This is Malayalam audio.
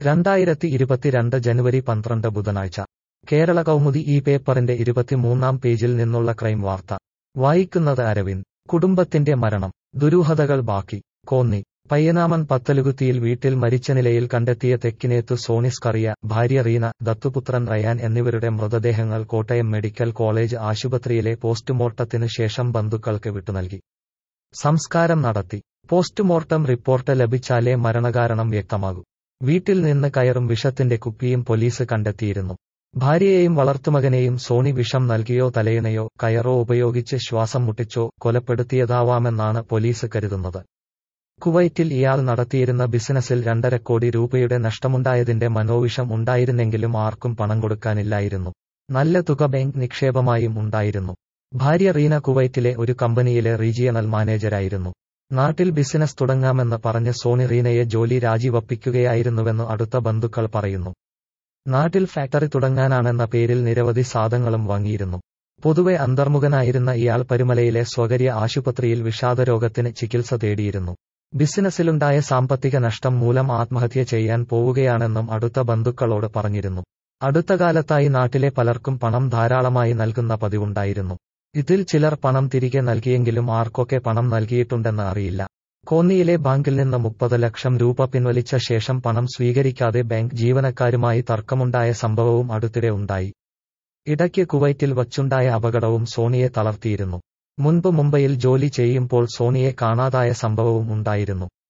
രണ്ടായിരത്തി ഇരുപത്തിരണ്ട് ജനുവരി പന്ത്രണ്ട് ബുധനാഴ്ച കേരള കൗമുദി ഈ പേപ്പറിന്റെ ഇരുപത്തിമൂന്നാം പേജിൽ നിന്നുള്ള ക്രൈം വാർത്ത വായിക്കുന്നത് അരവിന്ദ് കുടുംബത്തിന്റെ മരണം ദുരൂഹതകൾ ബാക്കി കോന്നി പയ്യനാമൻ പത്തലുകുത്തിയിൽ വീട്ടിൽ മരിച്ച നിലയിൽ കണ്ടെത്തിയ തെക്കിനേത്തു സോണിസ് കറിയ ഭാര്യ റീന ദത്തുപുത്രൻ റയാൻ എന്നിവരുടെ മൃതദേഹങ്ങൾ കോട്ടയം മെഡിക്കൽ കോളേജ് ആശുപത്രിയിലെ പോസ്റ്റ്മോർട്ടത്തിനു ശേഷം ബന്ധുക്കൾക്ക് വിട്ടുനൽകി സംസ്കാരം നടത്തി പോസ്റ്റ്മോർട്ടം റിപ്പോർട്ട് ലഭിച്ചാലേ മരണകാരണം വ്യക്തമാകൂ വീട്ടിൽ നിന്ന് കയറും വിഷത്തിന്റെ കുപ്പിയും പോലീസ് കണ്ടെത്തിയിരുന്നു ഭാര്യയെയും വളർത്തുമകനെയും സോണി വിഷം നൽകിയോ തലയിണയോ കയറോ ഉപയോഗിച്ച് ശ്വാസം മുട്ടിച്ചോ കൊലപ്പെടുത്തിയതാവാമെന്നാണ് പോലീസ് കരുതുന്നത് കുവൈറ്റിൽ ഇയാൾ നടത്തിയിരുന്ന ബിസിനസ്സിൽ രണ്ടര കോടി രൂപയുടെ നഷ്ടമുണ്ടായതിന്റെ മനോവിഷം ഉണ്ടായിരുന്നെങ്കിലും ആർക്കും പണം കൊടുക്കാനില്ലായിരുന്നു നല്ല തുക ബാങ്ക് നിക്ഷേപമായും ഉണ്ടായിരുന്നു ഭാര്യ റീന കുവൈറ്റിലെ ഒരു കമ്പനിയിലെ റീജിയണൽ മാനേജരായിരുന്നു നാട്ടിൽ ബിസിനസ് തുടങ്ങാമെന്ന് പറഞ്ഞ് സോണി റീനയെ ജോലി രാജിവപ്പിക്കുകയായിരുന്നുവെന്ന് അടുത്ത ബന്ധുക്കൾ പറയുന്നു നാട്ടിൽ ഫാക്ടറി തുടങ്ങാനാണെന്ന പേരിൽ നിരവധി സാധനങ്ങളും വാങ്ങിയിരുന്നു പൊതുവെ അന്തർമുഖനായിരുന്ന ഇയാൾ പരുമലയിലെ സ്വകാര്യ ആശുപത്രിയിൽ വിഷാദരോഗത്തിന് ചികിത്സ തേടിയിരുന്നു ബിസിനസ്സിലുണ്ടായ സാമ്പത്തിക നഷ്ടം മൂലം ആത്മഹത്യ ചെയ്യാൻ പോവുകയാണെന്നും അടുത്ത ബന്ധുക്കളോട് പറഞ്ഞിരുന്നു അടുത്ത കാലത്തായി നാട്ടിലെ പലർക്കും പണം ധാരാളമായി നൽകുന്ന പതിവുണ്ടായിരുന്നു ഇതിൽ ചിലർ പണം തിരികെ നൽകിയെങ്കിലും ആർക്കൊക്കെ പണം നൽകിയിട്ടുണ്ടെന്ന് അറിയില്ല കോന്നിയിലെ ബാങ്കിൽ നിന്ന് മുപ്പത് ലക്ഷം രൂപ പിൻവലിച്ച ശേഷം പണം സ്വീകരിക്കാതെ ബാങ്ക് ജീവനക്കാരുമായി തർക്കമുണ്ടായ സംഭവവും അടുത്തിടെ ഉണ്ടായി ഇടയ്ക്ക് കുവൈറ്റിൽ വച്ചുണ്ടായ അപകടവും സോണിയെ തളർത്തിയിരുന്നു മുൻപ് മുംബൈയിൽ ജോലി ചെയ്യുമ്പോൾ സോണിയെ കാണാതായ സംഭവവും ഉണ്ടായിരുന്നു